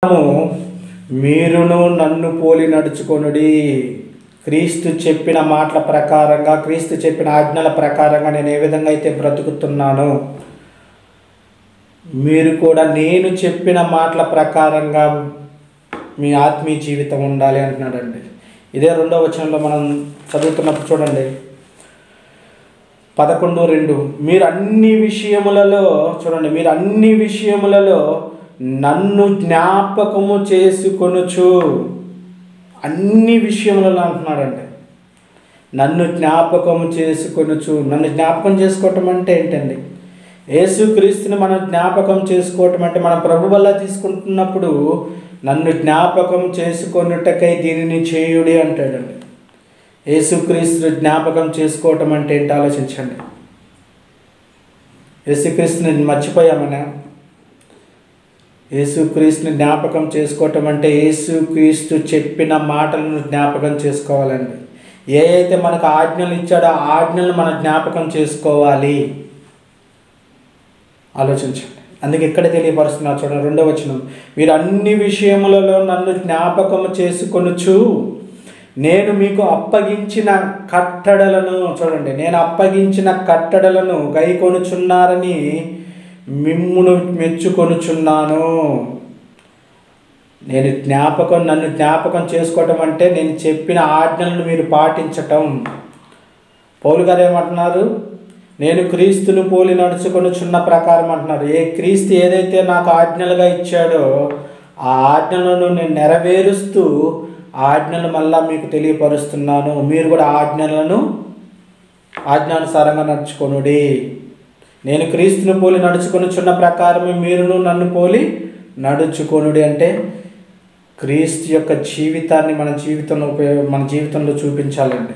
మీరును నన్ను పోలి నడుచుకొనుడి క్రీస్తు చెప్పిన మాటల ప్రకారంగా క్రీస్తు చెప్పిన ఆజ్ఞల ప్రకారంగా నేను ఏ విధంగా అయితే బ్రతుకుతున్నానో మీరు కూడా నేను చెప్పిన మాటల ప్రకారంగా మీ ఆత్మీయ జీవితం ఉండాలి అంటున్నాడండి ఇదే రెండో వచనంలో మనం చదువుతున్నప్పుడు చూడండి పదకొండు రెండు మీరు అన్ని విషయములలో చూడండి మీరు అన్ని విషయములలో నన్ను జ్ఞాపకము చేసుకొనుచు అన్ని విషయములలో అంటున్నాడండి నన్ను జ్ఞాపకము చేసుకొనుచు నన్ను జ్ఞాపకం చేసుకోవటం అంటే ఏంటండి యేసుక్రీస్తుని మనం జ్ఞాపకం చేసుకోవటం అంటే మన ప్రభు వల్ల తీసుకుంటున్నప్పుడు నన్ను జ్ఞాపకం చేసుకొనుటకై దీనిని చేయుడి అంటాడండి యేసుక్రీస్తు జ్ఞాపకం చేసుకోవటం అంటే ఏంటి ఆలోచించండి యేసుక్రీస్తుని మర్చిపోయామనా యేసుక్రీస్తుని జ్ఞాపకం చేసుకోవటం అంటే యేసుక్రీస్తు చెప్పిన మాటలను జ్ఞాపకం చేసుకోవాలండి ఏ అయితే మనకు ఆజ్ఞలు ఇచ్చాడో ఆ ఆజ్ఞలను మనం జ్ఞాపకం చేసుకోవాలి ఆలోచించండి అందుకే ఇక్కడ తెలియపరుస్తున్నారు చూడండి రెండవ వచనం మీరు అన్ని విషయములలో నన్ను జ్ఞాపకం చేసుకొనుచు నేను మీకు అప్పగించిన కట్టడలను చూడండి నేను అప్పగించిన కట్టడలను గైకొనుచున్నారని మిమ్మును మెచ్చుకొనుచున్నాను నేను జ్ఞాపకం నన్ను జ్ఞాపకం చేసుకోవటం అంటే నేను చెప్పిన ఆజ్ఞలను మీరు పాటించటం పౌలు గారు ఏమంటున్నారు నేను క్రీస్తును పోలి నడుచుకొనుచున్న ప్రకారం అంటున్నారు ఏ క్రీస్తు ఏదైతే నాకు ఆజ్ఞలుగా ఇచ్చాడో ఆ ఆజ్ఞలను నేను నెరవేరుస్తూ ఆ ఆజ్ఞలు మళ్ళా మీకు తెలియపరుస్తున్నాను మీరు కూడా ఆజ్ఞలను ఆజ్ఞానుసారంగా నడుచుకొనుడి నేను క్రీస్తును పోలి నడుచుకొనుచున్న ప్రకారమే మీరును నన్ను పోలి నడుచుకొనుడి అంటే క్రీస్తు యొక్క జీవితాన్ని మన జీవితంలో ఉపయోగ మన జీవితంలో చూపించాలండి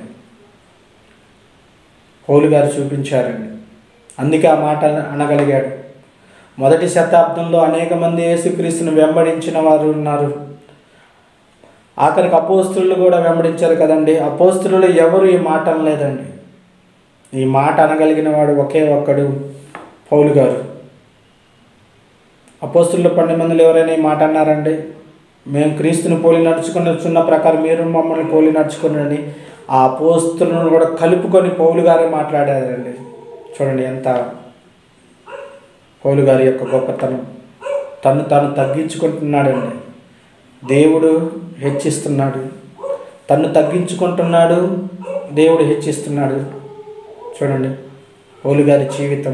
పౌలు గారు చూపించారండి అందుకే ఆ మాట అనగలిగాడు మొదటి శతాబ్దంలో అనేక మంది యేసుక్రీస్తును వెంబడించిన వారు ఉన్నారు ఆఖరికి అపోస్తులు కూడా వెంబడించారు కదండి అపోస్తులు ఎవరు ఈ మాట అనలేదండి ఈ మాట అనగలిగిన వాడు ఒకే ఒక్కడు పౌలు గారు అపోస్తుల్లో పన్నెండు మందిలో ఎవరైనా ఈ మాట అన్నారండి మేము క్రీస్తుని పోలి నడుచుకుని వచ్చున్న ప్రకారం మీరు మమ్మల్ని పోలి నడుచుకుని ఆ అపోస్తులను కూడా కలుపుకొని పౌలు గారే మాట్లాడారండి చూడండి ఎంత పౌలు గారి యొక్క గొప్పతనం తను తాను తగ్గించుకుంటున్నాడండి దేవుడు హెచ్చిస్తున్నాడు తను తగ్గించుకుంటున్నాడు దేవుడు హెచ్చిస్తున్నాడు చూడండి పౌలు గారి జీవితం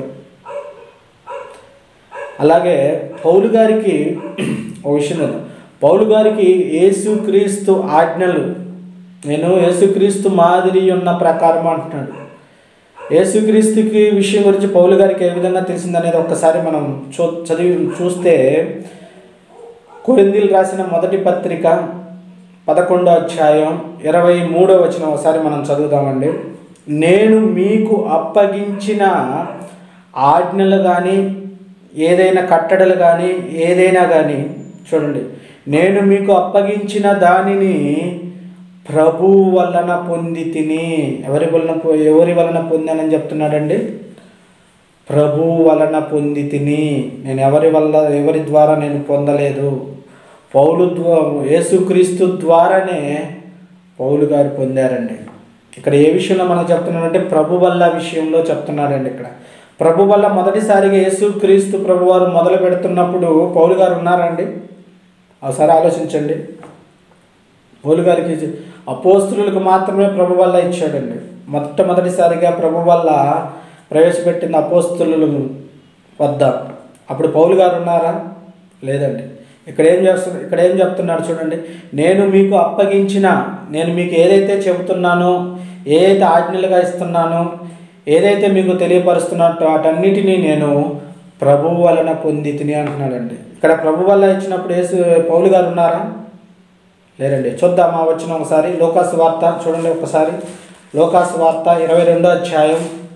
అలాగే పౌలు గారికి ఒక విషయం ఉంది. పౌలు గారికి యేసుక్రీస్తు ఆజ్ఞలు నేను యేసుక్రీస్తు మాదిరి ఉన్న ప్రకారం అంటున్నాడు యేసుక్రీస్తుకి విషయం గురించి పౌలు గారికి ఏ విధంగా తెలిసిందనేది ఒక్కసారి మనం చూ చదివి చూస్తే కొరిందీలు రాసిన మొదటి పత్రిక పదకొండో అధ్యాయం ఇరవై మూడో వచనం ఒకసారి మనం చదువుదామండి నేను మీకు అప్పగించిన ఆజ్ఞలు కానీ ఏదైనా కట్టడలు కానీ ఏదైనా కానీ చూడండి నేను మీకు అప్పగించిన దానిని ప్రభు వలన పొంది తిని ఎవరి వలన పొ- ఎవరి వలన పొందానని చెప్తున్నాడండి ప్రభు వలన పొంది తిని నేను ఎవరి వల్ల ఎవరి ద్వారా నేను పొందలేదు పౌలు ద్వా యేసుక్రీస్తు ద్వారానే పౌలు గారు పొందారండి ఇక్కడ ఏ విషయంలో మనం చెప్తున్నాడంటే ప్రభు వల్ల విషయంలో చెప్తున్నాడండి ఇక్కడ ప్రభు వల్ల మొదటిసారిగా యేసుక్రీస్తు ప్రభు వారు మొదలు పెడుతున్నప్పుడు పౌలు గారు ఉన్నారండి ఒకసారి ఆలోచించండి పౌలు గారికి అపోస్తులకు మాత్రమే ప్రభు వల్ల ఇచ్చాడండి మొట్టమొదటిసారిగా ప్రభు వల్ల ప్రవేశపెట్టిన అపోస్తులు వద్ద అప్పుడు పౌలు గారు ఉన్నారా లేదండి ఇక్కడ ఏం చేస్తున్నా ఇక్కడ ఏం చెప్తున్నాడు చూడండి నేను మీకు అప్పగించిన నేను మీకు ఏదైతే చెబుతున్నానో ఏదైతే ఆజ్ఞలుగా ఇస్తున్నానో ఏదైతే మీకు తెలియపరుస్తున్నట్టు వాటన్నిటినీ నేను ప్రభు వలన పొంది తిని అంటున్నాడండి ఇక్కడ ప్రభు వల్ల ఇచ్చినప్పుడు యేసు పౌలు గారు ఉన్నారా లేరండి చూద్దామా వచ్చిన ఒకసారి లోకాసు వార్త చూడండి ఒకసారి లోకాసు వార్త ఇరవై రెండో అధ్యాయం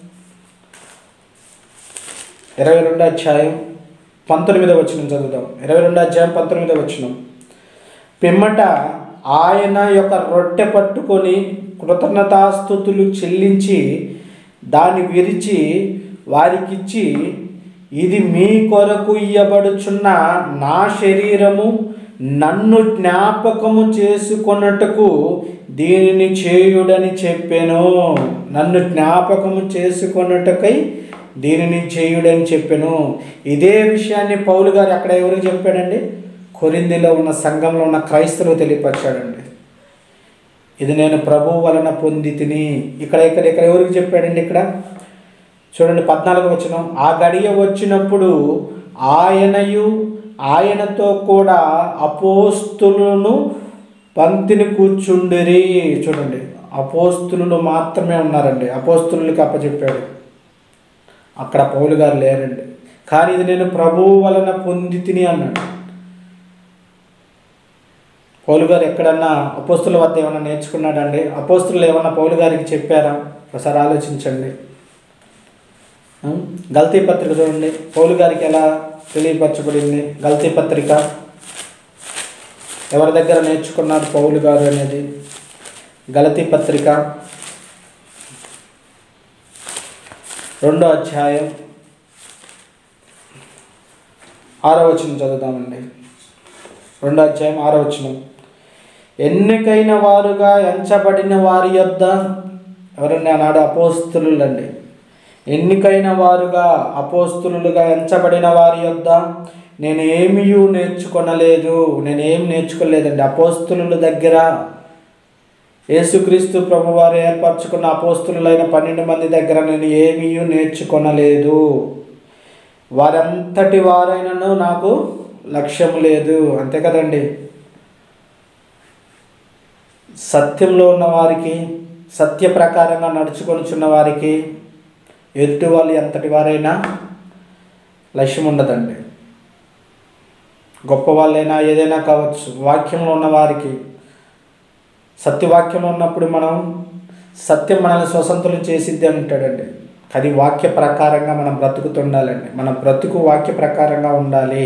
ఇరవై రెండో అధ్యాయం పంతొమ్మిదో వచ్చిన చదువుదాం ఇరవై రెండో అధ్యాయం పంతొమ్మిదో వచ్చిన పిమ్మట ఆయన యొక్క రొట్టె పట్టుకొని కృతజ్ఞతాస్థుతులు చెల్లించి దాన్ని విరిచి వారికిచ్చి ఇది మీ కొరకు ఇయ్యబడుచున్న నా శరీరము నన్ను జ్ఞాపకము చేసుకొనుటకు దీనిని చేయుడని చెప్పాను నన్ను జ్ఞాపకము చేసుకొనుటకై దీనిని చేయుడని చెప్పాను ఇదే విషయాన్ని పౌలు గారు అక్కడ ఎవరికి చెప్పాడండి కొరిందిలో ఉన్న సంఘంలో ఉన్న క్రైస్తవులు తెలియపరిచాడండి ఇది నేను ప్రభువు వలన పొంది తిని ఇక్కడ ఇక్కడ ఇక్కడ ఎవరికి చెప్పాడండి ఇక్కడ చూడండి పద్నాలుగు వచ్చిన ఆ గడియ వచ్చినప్పుడు ఆయనయు ఆయనతో కూడా అపోస్తులను పంక్తిని కూర్చుండిరి చూడండి అపోస్తులు మాత్రమే ఉన్నారండి అపోస్తులకి అప్పచెప్పాడు అక్కడ పౌలు గారు లేరండి కానీ ఇది నేను ప్రభువు వలన పొంది తిని అన్నాడు పౌలు గారు ఎక్కడన్నా అపోస్తుల వద్ద ఏమన్నా నేర్చుకున్నాడండి అపోస్తులు ఏమన్నా పౌలు గారికి చెప్పారా ఒకసారి ఆలోచించండి ఉం? గల్తీ పత్రిక చూడండి పౌలు గారికి ఎలా తెలియపరచబడింది గల్తీ పత్రిక ఎవరి దగ్గర నేర్చుకున్నారు పౌలు గారు అనేది గలతీ పత్రిక రెండో అధ్యాయం ఆరో వచనం చదువుదామండి రెండో అధ్యాయం ఆరో వచనం ఎన్నికైన వారుగా ఎంచబడిన వారి యొద్ద ఎవరన్నా నాడు అపోస్తులండి ఎన్నికైన వారుగా అపోస్తులుగా ఎంచబడిన వారి యొద్ద నేను ఏమీయూ నేర్చుకొనలేదు నేను ఏం నేర్చుకోలేదండి అపోస్తుల దగ్గర యేసుక్రీస్తు ప్రభువారు ఏర్పరచుకున్న అపోస్తులైన పన్నెండు మంది దగ్గర నేను ఏమీ నేర్చుకొనలేదు వారంతటి వారైనను నాకు లక్ష్యం లేదు అంతే కదండి సత్యంలో ఉన్న వారికి సత్య ప్రకారంగా నడుచుకొనిచున్న వారికి ఎదుటి వాళ్ళు ఎంతటి వారైనా లక్ష్యం ఉండదండి గొప్ప వాళ్ళైనా ఏదైనా కావచ్చు వాక్యంలో ఉన్న వారికి సత్యవాక్యంలో ఉన్నప్పుడు మనం సత్యం మనల్ని స్వతంత్రం చేసిద్ది అంటాడండి అది వాక్య ప్రకారంగా మనం బ్రతుకుతుండాలండి మన బ్రతుకు వాక్య ప్రకారంగా ఉండాలి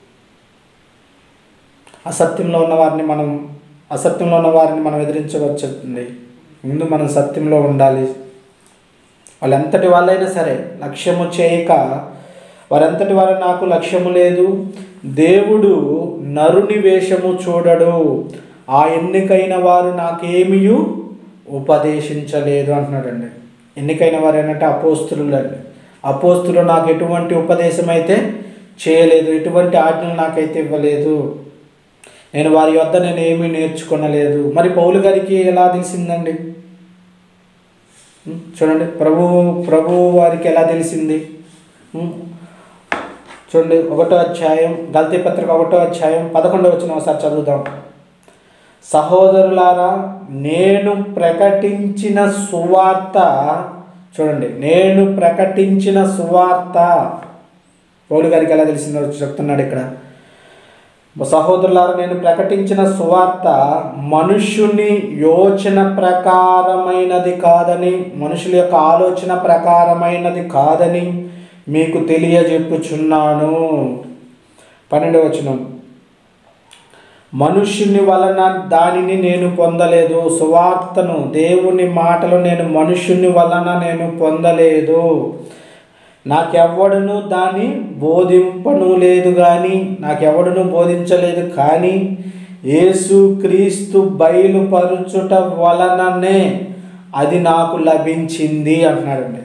అసత్యంలో ఉన్న వారిని మనం అసత్యంలో ఉన్న వారిని మనం ఎదిరించవచ్చుంది ముందు మనం సత్యంలో ఉండాలి వాళ్ళు ఎంతటి వాళ్ళైనా సరే లక్ష్యము చేయక వారంతటి వారు నాకు లక్ష్యము లేదు దేవుడు నరుని వేషము చూడడు ఆ ఎన్నికైన వారు నాకేమియు ఉపదేశించలేదు అంటున్నాడండి ఎన్నికైన వారు ఏంటంటే అపోస్తులు అండి అపోస్తులు నాకు ఎటువంటి ఉపదేశం అయితే చేయలేదు ఎటువంటి ఆజ్ఞలు నాకైతే ఇవ్వలేదు నేను వారి వద్ద నేను ఏమీ నేర్చుకొనలేదు మరి పౌలు గారికి ఎలా తెలిసిందండి ఉం? చూడండి ప్రభు ప్రభు వారికి ఎలా తెలిసింది ఉం? చూడండి ఒకటో అధ్యాయం గల్తీ పత్రిక ఒకటో అధ్యాయం పదకొండవ వచ్చిన ఒకసారి చదువుదాం సహోదరులారా నేను ప్రకటించిన సువార్త చూడండి నేను ప్రకటించిన సువార్త పౌలు గారికి ఎలా తెలిసిందో చెప్తున్నాడు ఇక్కడ సహోదరులారా నేను ప్రకటించిన సువార్త మనుష్యుని యోచన ప్రకారమైనది కాదని మనుషుల యొక్క ఆలోచన ప్రకారమైనది కాదని మీకు తెలియజెప్పుచున్నాను పన్నెండవ వచనం మనుష్యుని వలన దానిని నేను పొందలేదు సువార్తను దేవుని మాటలు నేను మనుష్యుని వలన నేను పొందలేదు నాకెవ్వడును దాన్ని బోధింపను లేదు కానీ నాకెవడును బోధించలేదు కానీ యేసు క్రీస్తు బయలుపరుచుట వలననే అది నాకు లభించింది అంటున్నాడండి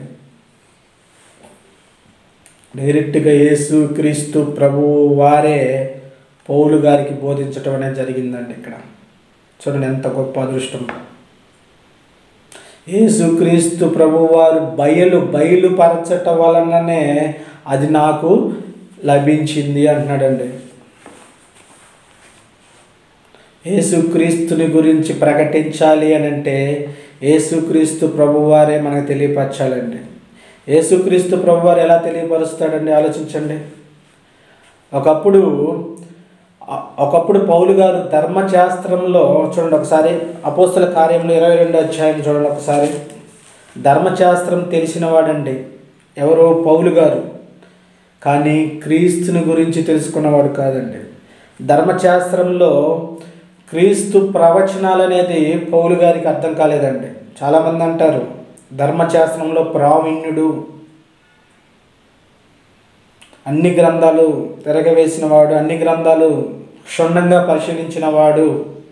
డైరెక్ట్గా యేసు క్రీస్తు ప్రభువు వారే పౌలు గారికి బోధించటం అనేది జరిగిందండి ఇక్కడ చూడండి ఎంత గొప్ప అదృష్టం యేసుక్రీస్తు ప్రభువారు బయలు బయలుపరచట వలననే అది నాకు లభించింది అంటున్నాడండి యేసుక్రీస్తుని గురించి ప్రకటించాలి అని అంటే యేసుక్రీస్తు ప్రభువారే మనకు తెలియపరచాలండి యేసుక్రీస్తు ప్రభువారు ఎలా తెలియపరుస్తాడండి ఆలోచించండి ఒకప్పుడు ఒకప్పుడు పౌలు గారు ధర్మశాస్త్రంలో చూడండి ఒకసారి అపోస్తుల కార్యంలో ఇరవై రెండు అధ్యాయం చూడండి ఒకసారి ధర్మశాస్త్రం తెలిసిన వాడండి ఎవరు పౌలు గారు కానీ క్రీస్తుని గురించి తెలుసుకున్నవాడు కాదండి ధర్మశాస్త్రంలో క్రీస్తు ప్రవచనాలు అనేది పౌలు గారికి అర్థం కాలేదండి చాలామంది అంటారు ధర్మశాస్త్రంలో ప్రావీణ్యుడు అన్ని గ్రంథాలు తిరగవేసిన వాడు అన్ని గ్రంథాలు క్షుణ్ణంగా పరిశీలించిన వాడు